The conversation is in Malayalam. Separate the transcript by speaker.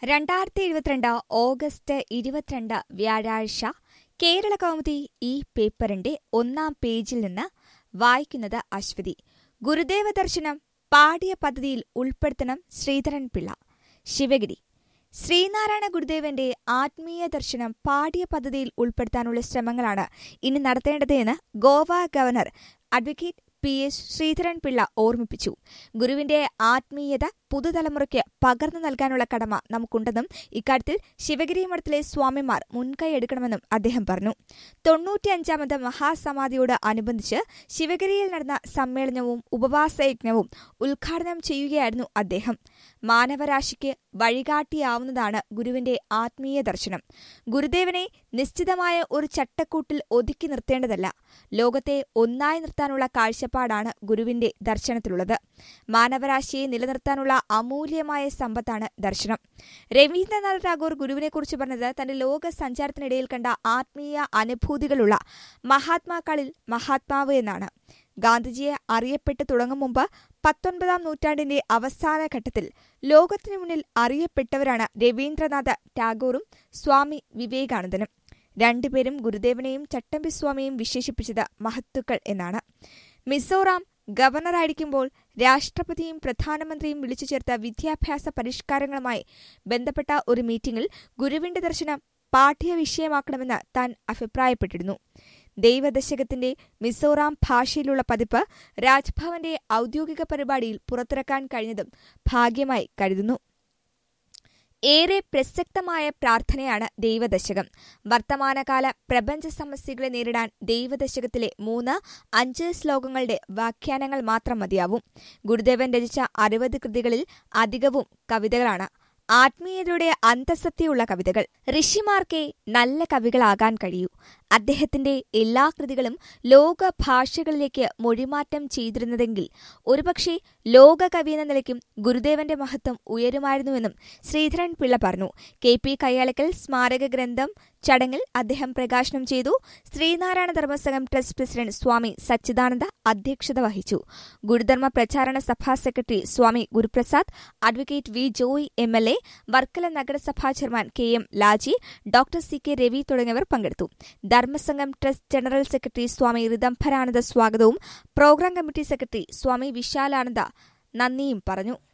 Speaker 1: രണ്ടായിരത്തി ഇരുപത്തിരണ്ട് ഓഗസ്റ്റ് ഇരുപത്തിരണ്ട് വ്യാഴാഴ്ച കേരള കൗമുദി ഈ പേപ്പറിന്റെ ഒന്നാം പേജിൽ നിന്ന് വായിക്കുന്നത് അശ്വതി ഗുരുദേവ ദർശനം പാടിയ പദ്ധതിയിൽ ഉൾപ്പെടുത്തണം ശ്രീധരൻ പിള്ള ശിവഗിരി ശ്രീനാരായണ ഗുരുദേവന്റെ ആത്മീയ ദർശനം പാടിയ പദ്ധതിയിൽ ഉൾപ്പെടുത്താനുള്ള ശ്രമങ്ങളാണ് ഇനി നടത്തേണ്ടത് എന്ന് Goa governor advocate P S Sreedharan Pillai ഓർമ്മിപ്പിച്ചു ഗുരുവിന്റെ ആത്മീയത പുതുതലമുറയ്ക്ക് പകർന്നു നൽകാനുള്ള കടമ നമുക്കുണ്ടെന്നും ഇക്കാര്യത്തിൽ ശിവഗിരി മഠത്തിലെ സ്വാമിമാർ മുൻകൈ എടുക്കണമെന്നും അദ്ദേഹം പറഞ്ഞു തൊണ്ണൂറ്റിയഞ്ചാമത് മഹാസമാധിയോട് അനുബന്ധിച്ച് ശിവഗിരിയിൽ നടന്ന സമ്മേളനവും ഉപവാസയജ്ഞവും ഉദ്ഘാടനം ചെയ്യുകയായിരുന്നു അദ്ദേഹം മാനവരാശിക്ക് വഴികാട്ടിയാവുന്നതാണ് ഗുരുവിന്റെ ആത്മീയ ദർശനം ഗുരുദേവനെ നിശ്ചിതമായ ഒരു ചട്ടക്കൂട്ടിൽ ഒതുക്കി നിർത്തേണ്ടതല്ല ലോകത്തെ ഒന്നായി നിർത്താനുള്ള കാഴ്ചപ്പാടാണ് ഗുരുവിന്റെ ദർശനത്തിലുള്ളത് മാനവരാശിയെ നിലനിർത്താനുള്ള അമൂല്യമായ സമ്പത്താണ് ദർശനം രവീന്ദ്രനാഥ് ടാഗോർ ഗുരുവിനെക്കുറിച്ച് പറഞ്ഞത് തന്റെ ലോക സഞ്ചാരത്തിനിടയിൽ കണ്ട ആത്മീയ അനുഭൂതികളുള്ള മഹാത്മാക്കളിൽ മഹാത്മാവ് എന്നാണ് ഗാന്ധിജിയെ അറിയപ്പെട്ടു തുടങ്ങും മുമ്പ് പത്തൊൻപതാം നൂറ്റാണ്ടിന്റെ അവസാന ഘട്ടത്തിൽ ലോകത്തിനു മുന്നിൽ അറിയപ്പെട്ടവരാണ് രവീന്ദ്രനാഥ ടാഗോറും സ്വാമി വിവേകാനന്ദനും രണ്ടുപേരും ഗുരുദേവനെയും ചട്ടമ്പി സ്വാമിയെയും വിശേഷിപ്പിച്ചത് മഹത്തുക്കൾ എന്നാണ് മിസോറാം ഗവർണറായിരിക്കുമ്പോൾ രാഷ്ട്രപതിയും പ്രധാനമന്ത്രിയും വിളിച്ചു ചേർത്ത വിദ്യാഭ്യാസ പരിഷ്കാരങ്ങളുമായി ബന്ധപ്പെട്ട ഒരു മീറ്റിംഗിൽ ഗുരുവിന്റെ ദർശനം പാഠ്യവിഷയമാക്കണമെന്ന് താൻ അഭിപ്രായപ്പെട്ടിരുന്നു ദൈവദശകത്തിന്റെ മിസോറാം ഭാഷയിലുള്ള പതിപ്പ് രാജ്ഭവന്റെ ഔദ്യോഗിക പരിപാടിയിൽ പുറത്തിറക്കാൻ കഴിഞ്ഞതും ഭാഗ്യമായി കരുതുന്നു ഏറെ പ്രസക്തമായ പ്രാർത്ഥനയാണ് ദൈവദശകം വർത്തമാനകാല പ്രപഞ്ച സമസ്യകളെ നേരിടാൻ ദൈവദശകത്തിലെ മൂന്ന് അഞ്ച് ശ്ലോകങ്ങളുടെ വ്യാഖ്യാനങ്ങൾ മാത്രം മതിയാവും ഗുരുദേവൻ രചിച്ച അറുപത് കൃതികളിൽ അധികവും കവിതകളാണ് ആത്മീയതയുടെ അന്തസത്യയുള്ള കവിതകൾ ഋഷിമാർക്കേ നല്ല കവികളാകാൻ കഴിയൂ അദ്ദേഹത്തിന്റെ എല്ലാ കൃതികളും ലോക ഭാഷകളിലേക്ക് മൊഴിമാറ്റം ചെയ്തിരുന്നതെങ്കിൽ ഒരുപക്ഷെ ലോക കവി എന്ന നിലയ്ക്കും ഗുരുദേവന്റെ മഹത്വം ഉയരുമായിരുന്നുവെന്നും ശ്രീധരൻ പിള്ള പറഞ്ഞു കെ പി കയ്യാളക്കൽ സ്മാരക ഗ്രന്ഥം ചടങ്ങിൽ അദ്ദേഹം പ്രകാശനം ചെയ്തു ശ്രീനാരായണ ധർമ്മസംഘം ട്രസ്റ്റ് പ്രസിഡന്റ് സ്വാമി സച്ചിദാനന്ദ അധ്യക്ഷത വഹിച്ചു Gurudharma Pracharana Sabha secretary Swami Guruprasad advocate V Joy M L A Varkala നഗരസഭാ chairman K M Laji doctor C K Ravi തുടങ്ങിയവർ പങ്കെടുത്തു Dharmasangham trust general secretary Swami Rithambharananda സ്വാഗതവും program committee secretary Swami Vishalananda നന്ദിയും പറഞ്ഞു